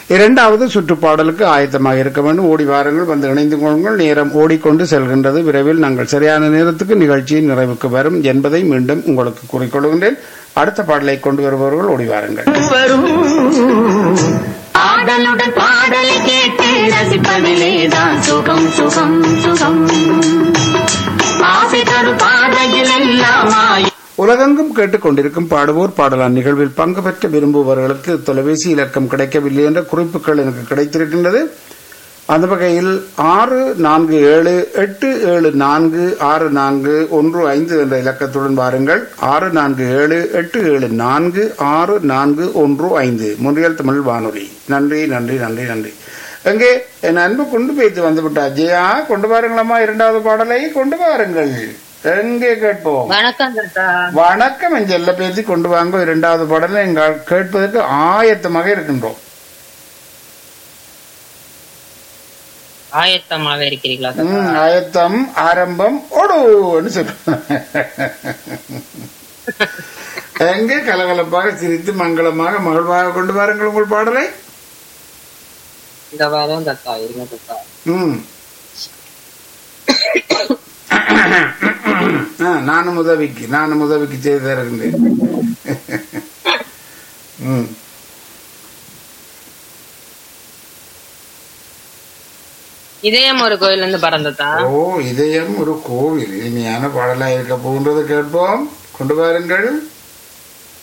இரண்டாவது சுற்றுப்பாடலுக்கு ஆயத்தமாக இருக்க வேண்டும் ஓடி வாருங்கள் வந்து இணைந்து கொள்ளுங்கள் நேரம் ஓடிக்கொண்டு செல்கின்றது விரைவில் நாங்கள் சரியான நேரத்துக்கு நிகழ்ச்சியின் நிறைவுக்கு வரும் என்பதை மீண்டும் உங்களுக்கு கூறிக்கொள்கின்றேன் அடுத்த பாடலை கொண்டு வருபவர்கள் ஓடி வாருங்கள் வரும் ஆடலுடன் பாடலை கேட்டு ரசிப்பதிலேதான் சுகம் சுகம் சுகம் ஆசை தரும் பாதையில் எல்லாம் ஆய் உலகெங்கும் கேட்டுக்கொண்டிருக்கும் பாடுவோர் பாடலான் நிகழ்வில் பங்கு பெற்ற விரும்புபவர்களுக்கு தொலைபேசி இலக்கம் கிடைக்கவில்லை என்ற குறிப்புகள் எனக்கு கிடைத்திருக்கின்றது அந்த வகையில் ஆறு நான்கு ஏழு எட்டு ஏழு நான்கு ஆறு நான்கு ஒன்று ஐந்து என்ற இலக்கத்துடன் வாருங்கள் ஆறு நான்கு ஏழு எட்டு ஏழு நான்கு ஆறு நான்கு ஒன்று ஐந்து முன்றியல் தமிழ் வானொலி நன்றி நன்றி நன்றி நன்றி எங்கே என் அன்பு கொண்டு போய்த்து வந்து விட்டா ஜெயா கொண்டு வாருங்களம்மா இரண்டாவது பாடலை கொண்டு வாருங்கள் எங்கே கேட்போம் வணக்கம் தாத்தா வணக்கம் என் செல்ல பேசி கொண்டு வாங்க இரண்டாவது பாடலை எங்கள் கேட்பதற்கு ஆயத்தமாக இருக்கின்றோம் ஆயத்தமாக இருக்கிறீர்களா தாத்தா ம், ஆயத்தம் ஆரம்பம் ஓடுன்னு சொல்றேன் எங்கே கலகலப்பாக சிரித்து மங்களமாக மகிழ்வாக கொண்டு வாருங்கள் உங்கள் பாடலை இந்த வாரம் தாத்தா இருங்க தாத்தா ம் ஆ, நானும் உதவிக்கு நானும் உதவிக்கு செய்து தருகின்றேன் ம் இதயம் ஒரு கோயில்ல இருந்து பறந்ததா ஓ இதயம் ஒரு கோவில் இனிமையான பாடலாக இருக்க போகின்றது கேட்போம் கொண்டு வாருங்கள்